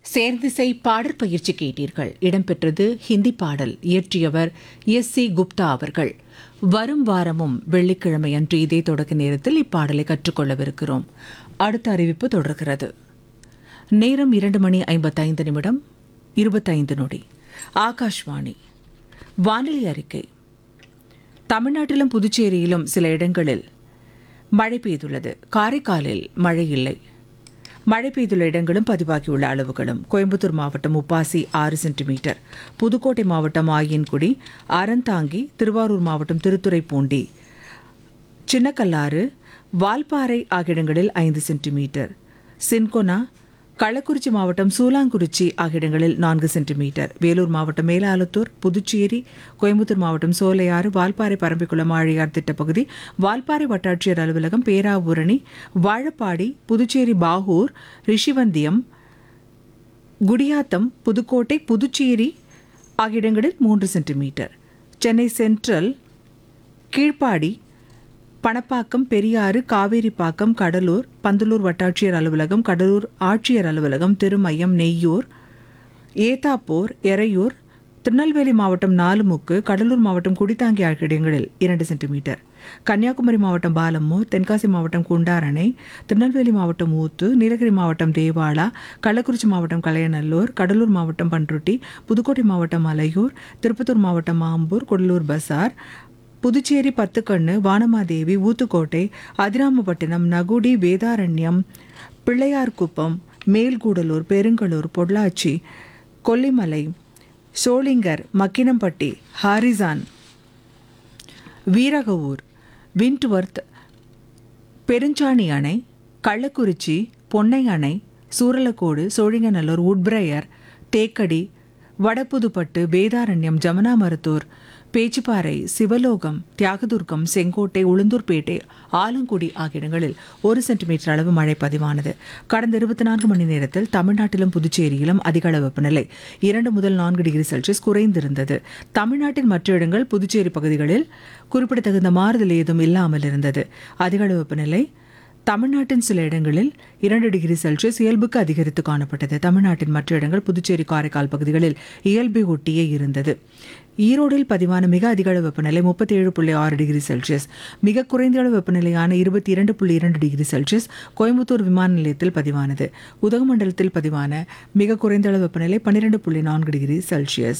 சேர்திசை பாடற் பயிற்சி கேட்டீர்கள் இடம்பெற்றது ஹிந்தி பாடல் இயற்றியவர் எஸ் சி குப்தா அவர்கள் வரும் வாரமும் வெள்ளிக்கிழமை அன்று இதே தொடக்க நேரத்தில் இப்பாடலை கற்றுக்கொள்ளவிருக்கிறோம் அடுத்த அறிவிப்பு தொடர்கிறது நேரம் இரண்டு மணி ஐம்பத்தைந்து நிமிடம் இருபத்தைந்து நொடி ஆகாஷ்வாணி வானிலை அறிக்கை தமிழ்நாட்டிலும் புதுச்சேரியிலும் சில இடங்களில் மழை பெய்துள்ளது காரைக்காலில் மழை இல்லை மழை பெய்துள்ள இடங்களும் பதிவாகியுள்ள அளவுகளும் கோயம்புத்தூர் மாவட்டம் உப்பாசி ஆறு சென்டிமீட்டர் புதுக்கோட்டை மாவட்டம் ஆயன்குடி அறந்தாங்கி திருவாரூர் மாவட்டம் திருத்துறைப்பூண்டி சின்னக்கல்லாறு வால்பாறை ஆகிய இடங்களில் ஐந்து சென்டிமீட்டர் சின்கொனா கள்ளக்குறிச்சி மாவட்டம் சூலாங்குறிச்சி ஆகிய இடங்களில் நான்கு சென்டிமீட்டர் வேலூர் மாவட்டம் மேலாலத்தூர் புதுச்சேரி கோயம்புத்தூர் மாவட்டம் சோலையாறு வால்பாறை பரம்பிக்குளம் ஆழியார் திட்டப்பகுதி வால்பாறை வட்டாட்சியர் அலுவலகம் பேராவூரணி வாழப்பாடி புதுச்சேரி பாகூர் ரிஷிவந்தியம் குடியாத்தம் புதுக்கோட்டை புதுச்சேரி ஆகிய இடங்களில் மூன்று சென்டிமீட்டர் சென்னை சென்ட்ரல் கீழ்ப்பாடி பணப்பாக்கம் பெரியாறு காவேரிப்பாக்கம் கடலூர் பந்தலூர் வட்டாட்சியர் அலுவலகம் கடலூர் ஆட்சியர் அலுவலகம் திருமயம் நெய்யூர் ஏத்தாப்பூர் எறையூர் திருநெல்வேலி மாவட்டம் நாலுமுக்கு கடலூர் மாவட்டம் குடித்தாங்கி ஆகிய இடங்களில் இரண்டு சென்டிமீட்டர் கன்னியாகுமரி மாவட்டம் பாலம்மூர் தென்காசி மாவட்டம் குண்டாரணை திருநெல்வேலி மாவட்டம் ஊத்து நீலகிரி மாவட்டம் தேவாலா கள்ளக்குறிச்சி மாவட்டம் கலையநல்லூர் கடலூர் மாவட்டம் பன்ருட்டி புதுக்கோட்டை மாவட்டம் அலையூர் திருப்பத்தூர் மாவட்டம் ஆம்பூர் கொடலூர் பசார் புதுச்சேரி பத்துக்கண்ணு வானமாதேவி ஊத்துக்கோட்டை அதிராமப்பட்டினம் நகுடி வேதாரண்யம் பிள்ளையார்குப்பம் மேல்கூடலூர் பெருங்களூர் பொள்ளாச்சி கொல்லிமலை சோளிங்கர் மக்கினம்பட்டி ஹாரிசான் வீரகவூர் விண்ட்வர்த் பெருஞ்சாணி அணை கள்ளக்குறிச்சி பொன்னை அணை சூரலக்கோடு சோழிங்கநல்லூர் உட்பிரையர் தேக்கடி வடபுதுப்பட்டு வேதாரண்யம் ஜமுனா மருத்தூர் பேச்சிப்பாறை சிவலோகம் தியாகதுர்கம் செங்கோட்டை உளுந்தூர்பேட்டை ஆலங்குடி ஆகிய இடங்களில் ஒரு சென்டிமீட்டர் அளவு மழை பதிவானது கடந்த இருபத்தி நான்கு மணி நேரத்தில் தமிழ்நாட்டிலும் புதுச்சேரியிலும் அதிக அளவு வெப்பநிலை இரண்டு முதல் நான்கு டிகிரி செல்சியஸ் குறைந்திருந்தது தமிழ்நாட்டின் மற்ற இடங்கள் புதுச்சேரி பகுதிகளில் குறிப்பிடத்தகுந்த மாறுதல் ஏதும் இல்லாமல் இருந்தது அதிக அளவு வெப்பநிலை தமிழ்நாட்டின் சில இடங்களில் இரண்டு டிகிரி செல்சியஸ் இயல்புக்கு அதிகரித்து காணப்பட்டது தமிழ்நாட்டின் மற்ற இடங்கள் புதுச்சேரி காரைக்கால் பகுதிகளில் இயல்பை ஒட்டியே இருந்தது ஈரோடில் பதிவான மிக அதிக அளவு வெப்பநிலை முப்பத்தி ஏழு புள்ளி ஆறு டிகிரி செல்சியஸ் மிக குறைந்த அளவு வெப்பநிலையான இருபத்தி இரண்டு புள்ளி இரண்டு டிகிரி செல்சியஸ் கோயம்புத்தூர் விமான நிலையத்தில் பதிவானது உதகமண்டலத்தில் பதிவான மிக குறைந்த அளவு வெப்பநிலை பன்னிரண்டு புள்ளி நான்கு டிகிரி செல்சியஸ்